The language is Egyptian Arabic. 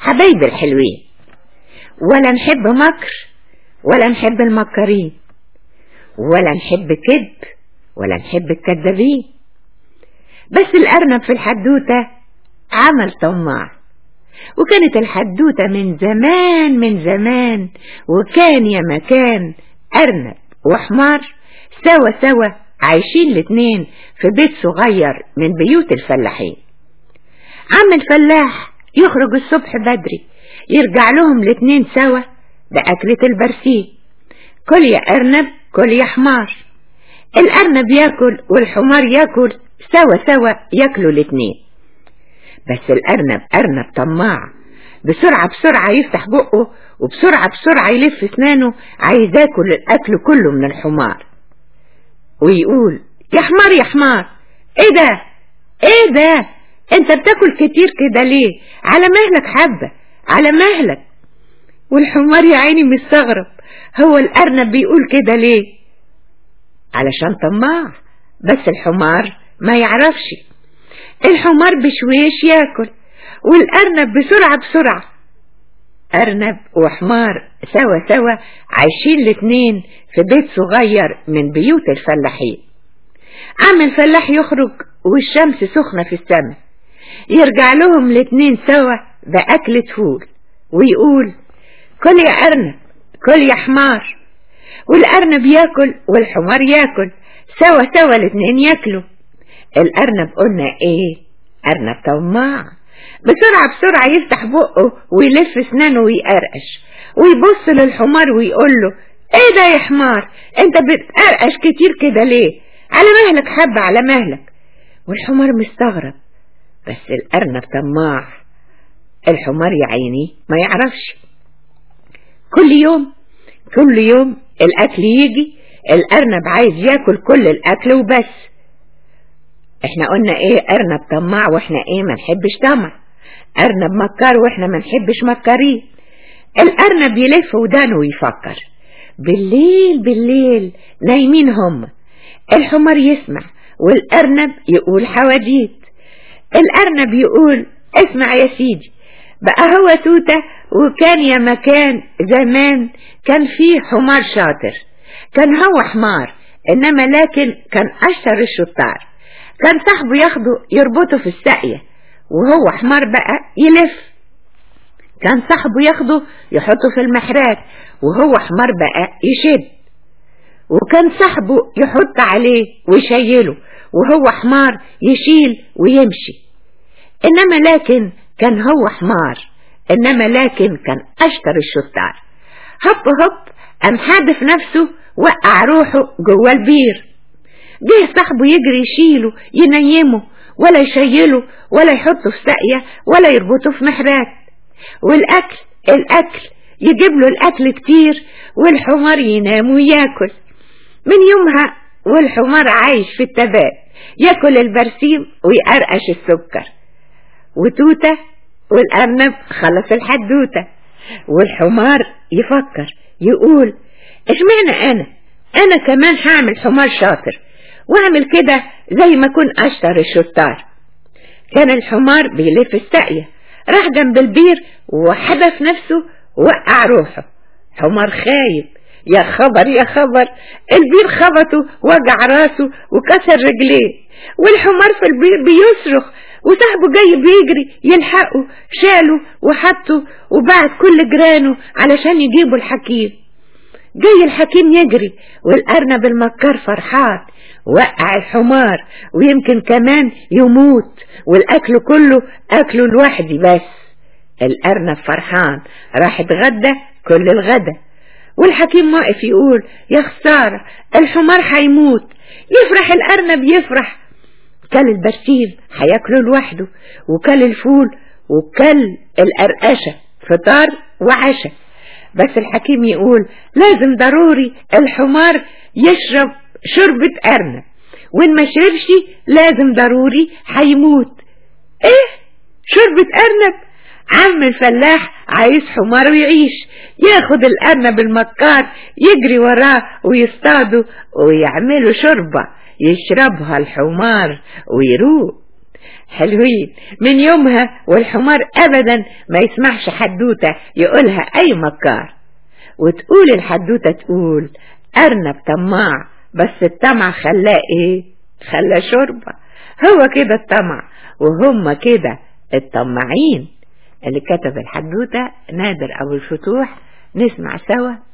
حبايب الحلوين ولا نحب مكر ولا نحب المكرين ولا نحب كذب ولا نحب الكذابين بس الأرنب في الحدوتة عمل طماع وكانت الحدوتة من زمان من زمان وكان يا مكان أرنب وحمار سوا سوا عايشين الاتنين في بيت صغير من بيوت الفلاحين عم الفلاح يخرج الصبح بدري يرجع لهم الاتنين سوا بأكلة البرسيم كل يا أرنب كل يا حمار الأرنب ياكل والحمار ياكل سوا سوا ياكلوا الاتنين بس الأرنب أرنب طماع بسرعة بسرعة يفتح بقه وبسرعة بسرعة يلف اسنانه عايز ياكل الأكل كله من الحمار ويقول يا حمار يا حمار ايه ده ايه ده انت بتاكل كتير كده ليه على مهلك حبة على مهلك والحمار يا عيني مستغرب هو الأرنب بيقول كده ليه علشان طماع بس الحمار ما يعرفش الحمار بشويش ياكل والأرنب بسرعة بسرعة أرنب وحمار سوا سوا عايشين الاتنين في بيت صغير من بيوت الفلاحين عم الفلاح يخرج والشمس سخنة في السماء يرجع لهم الاتنين سوا بأكلة فول ويقول كل يا أرنب كل يا حمار والأرنب ياكل والحمار ياكل سوا سوا الاتنين ياكلوا الأرنب قلنا ايه أرنب طماع بسرعة بسرعة يفتح بقه ويلف اسنانه ويقرقش ويبص للحمار ويقول له ايه ده يا حمار انت بتقرقش كتير كده ليه على مهلك حبة على مهلك والحمار مستغرب بس الأرنب طماع الحمار يا عيني ما يعرفش كل يوم كل يوم الأكل يجي الأرنب عايز ياكل كل الأكل وبس احنا قلنا ايه أرنب طماع واحنا ايه ما نحبش طمع أرنب مكار واحنا ما نحبش مكارين الأرنب يلف ودانه ويفكر بالليل بالليل نايمين هم الحمار يسمع والأرنب يقول حواديت الأرنب يقول اسمع يا سيدي بقى هو توتة وكان يا مكان زمان كان فيه حمار شاطر كان هو حمار إنما لكن كان أشطر الشطار كان صاحبه ياخده يربطه في الساقية وهو حمار بقى يلف كان صاحبه ياخده يحطه في المحرات وهو حمار بقى يشد وكان صاحبه يحط عليه ويشيله وهو حمار يشيل ويمشي إنما لكن كان هو حمار إنما لكن كان أشطر الشطار هب هب قام حادف نفسه وقع روحه جوه البير جه صاحبه يجري يشيله ينيمه ولا يشيله ولا يحطه في ساقية ولا يربطه في محرات والأكل الأكل يجيب له الأكل كتير والحمار ينام وياكل من يومها والحمار عايش في التبات ياكل البرسيم ويقرقش السكر وتوتة والأرنب خلص الحدوتة والحمار يفكر يقول اشمعنى أنا أنا كمان هعمل حمار شاطر واعمل كده زي ما كون أشطر الشطار كان الحمار بيلف الساقية راح جنب البير وحدف نفسه وقع روحه حمار خايب يا خبر يا خبر البير خبطه وجع راسه وكسر رجليه والحمار في البير بيصرخ وصاحبه جاي بيجري يلحقه شاله وحطه وبعت كل جيرانه علشان يجيبوا الحكيم جاي الحكيم يجري والأرنب المكار فرحان وقع الحمار ويمكن كمان يموت والأكل كله أكله لوحدي بس الأرنب فرحان راح اتغدى كل الغدا والحكيم واقف يقول يا خسارة الحمار هيموت يفرح الأرنب يفرح كل البرسيم هياكله لوحده وكل الفول وكل القرقشة فطار وعشاء بس الحكيم يقول لازم ضروري الحمار يشرب شربة أرنب وإن ما شربش لازم ضروري هيموت إيه شربة أرنب عم الفلاح عايز حمار ويعيش ياخد الأرنب المكار يجري وراه ويصطاده ويعملوا شربة يشربها الحمار ويروق حلوين من يومها والحمار أبدا ما يسمعش حدوتة يقولها أي مكار وتقول الحدوتة تقول أرنب طماع بس الطمع خلاه إيه خلاه شوربة هو كده الطمع وهم كده الطماعين اللي كتب الحدوتة نادر أبو الفتوح نسمع سوا